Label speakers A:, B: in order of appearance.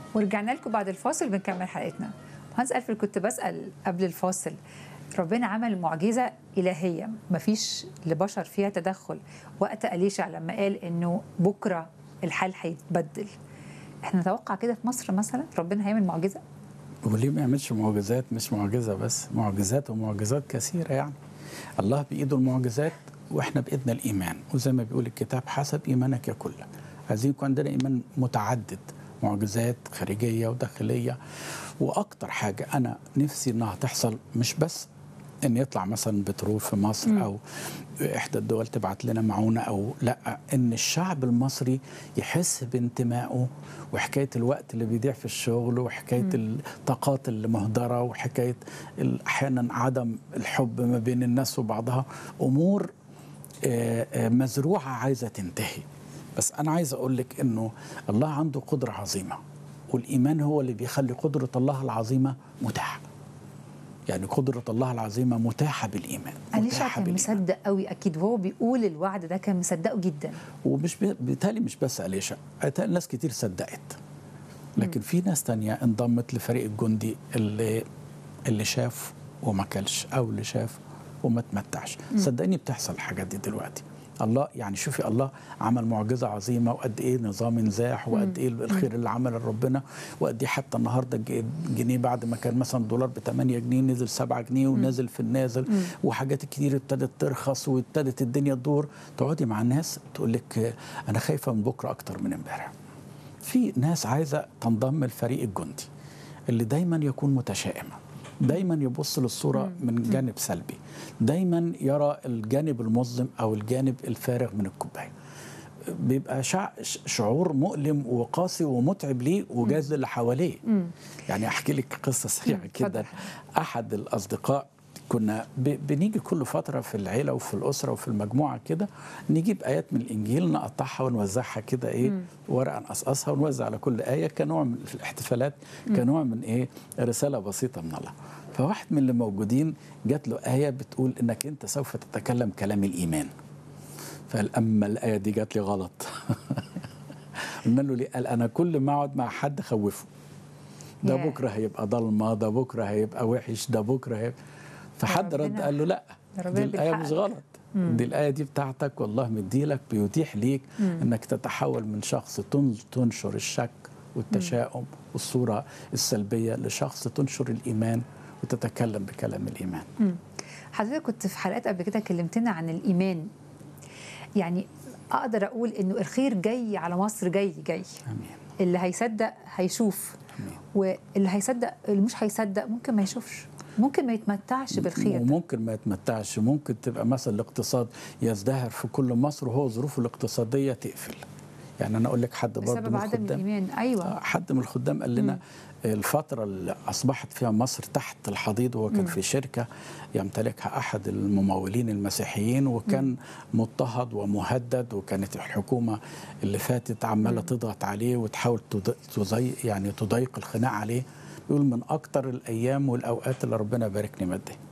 A: ورجعنا لكم بعد الفاصل بنكمل حلقتنا هانس ألفرد كنت بسأل قبل الفاصل ربنا عمل معجزة إلهية مفيش لبشر فيها تدخل وقت أليشع لما قال إنه بكرة الحال هيتبدل احنا نتوقع كده في مصر مثلا ربنا هيعمل معجزة
B: وليه ما يعملش معجزات مش معجزة بس معجزات ومعجزات كثيرة يعني الله بإيده المعجزات وإحنا بإيدنا الإيمان وزي ما بيقول الكتاب حسب إيمانك يا كل عايزين يكون عندنا إيمان متعدد معجزات خارجية وداخلية وأكتر حاجة أنا نفسي إنها تحصل مش بس ان يطلع مثلا بترول في مصر
A: مم.
B: او احدى الدول تبعت لنا معونه او لا ان الشعب المصري يحس بانتمائه وحكايه الوقت اللي بيضيع في الشغل وحكايه الطاقات المهدره وحكايه ال- احيانا عدم الحب ما بين الناس وبعضها امور آه، آه، مزروعه عايزه تنتهي بس انا عايز اقول لك انه الله عنده قدره عظيمه والايمان هو اللي بيخلي قدره الله العظيمه متاحه يعني قدرة الله العظيمة متاحة بالإيمان
A: أليشع
B: متاحة
A: كان
B: بالإيمان.
A: مصدق قوي أكيد وهو بيقول الوعد ده كان مصدقه جدا
B: ومش بي- بالتالي مش بس أليشع أتاري ناس كتير صدقت لكن في ناس تانية انضمت لفريق الجندي اللي اللي شاف وما كلش أو اللي شاف وما تمتعش صدقني بتحصل الحاجات دي دلوقتي الله يعني شوفي الله عمل معجزة عظيمة وقد إيه نظام انزاح وقد إيه الخير اللي عمله ربنا وقد إيه حتى النهاردة الج- الجنيه بعد ما كان مثلا دولار ب 8 جنيه نزل 7 جنيه ونزل في النازل وحاجات كتير ابتدت ترخص وابتدت الدنيا تدور تقعدي مع الناس تقول لك آه، أنا خايفة من بكرة أكتر من امبارح في ناس عايزه تنضم لفريق الجندي اللي دايما يكون متشائم دايما يبص للصوره من جانب سلبي دايما يرى الجانب المظلم او الجانب الفارغ من الكوبايه بيبقى شع... ش- شعور مؤلم وقاسي ومتعب ليه وجاز للي حواليه يعني احكي لك قصه سريعه
A: اتفضل.
B: كده احد الاصدقاء كنا ب... بنيجي كل فتره في العيله وفي الاسره وفي المجموعه كده نجيب ايات من الانجيل نقطعها ونوزعها كده ايه ورقه نقصقصها ونوزع على كل ايه كنوع من في الاحتفالات كنوع من ايه رساله بسيطه من الله فواحد من اللي موجودين جات له ايه بتقول انك انت سوف تتكلم كلام الايمان فقال اما الايه دي جات لي غلط قلنا له ليه قال انا كل ما اقعد مع حد خوفه ده
A: ياه.
B: بكره هيبقى ضلمه ده بكره هيبقى وحش ده بكره هيبقى فحد رد
A: ربنا-
B: قال له لا
A: ده ربنا
B: دي الايه مش
A: بيلحقك.
B: غلط دي الايه دي بتاعتك والله مديلك بيتيح ليك انك تتحول من شخص تن- تنشر الشك والتشاؤم والصوره السلبيه لشخص تنشر الايمان وتتكلم بكلام الايمان
A: مم. حضرتك كنت في حلقات قبل كده كلمتنا عن الإيمان يعني أقدر أقول إنه الخير جاي على مصر جاي جاي
B: امين
A: اللي هيصدق هيشوف
B: امين
A: واللي هيصدق اللي مش هيصدق ممكن ما يشوفش ممكن ما يتمتعش بالخير ده.
B: وممكن ما يتمتعش ممكن تبقى مثلا الاقتصاد يزدهر في كل مصر وهو ظروفه الاقتصاديه تقفل يعني انا اقول لك حد برضه
A: بسبب
B: من
A: عدم
B: الخدام
A: الإيمان أيوه
B: آه، حد من الخدام قال لنا الفترة اللي أصبحت فيها مصر تحت الحضيض وهو كان في شركة يمتلكها أحد الممولين المسيحيين وكان مضطهد ومهدد وكانت الحكومة اللي فاتت عمالة تضغط عليه وتحاول تض- تضيق يعني تضيق الخناق عليه بيقول من أكتر الأيام والأوقات اللي ربنا باركني ماديا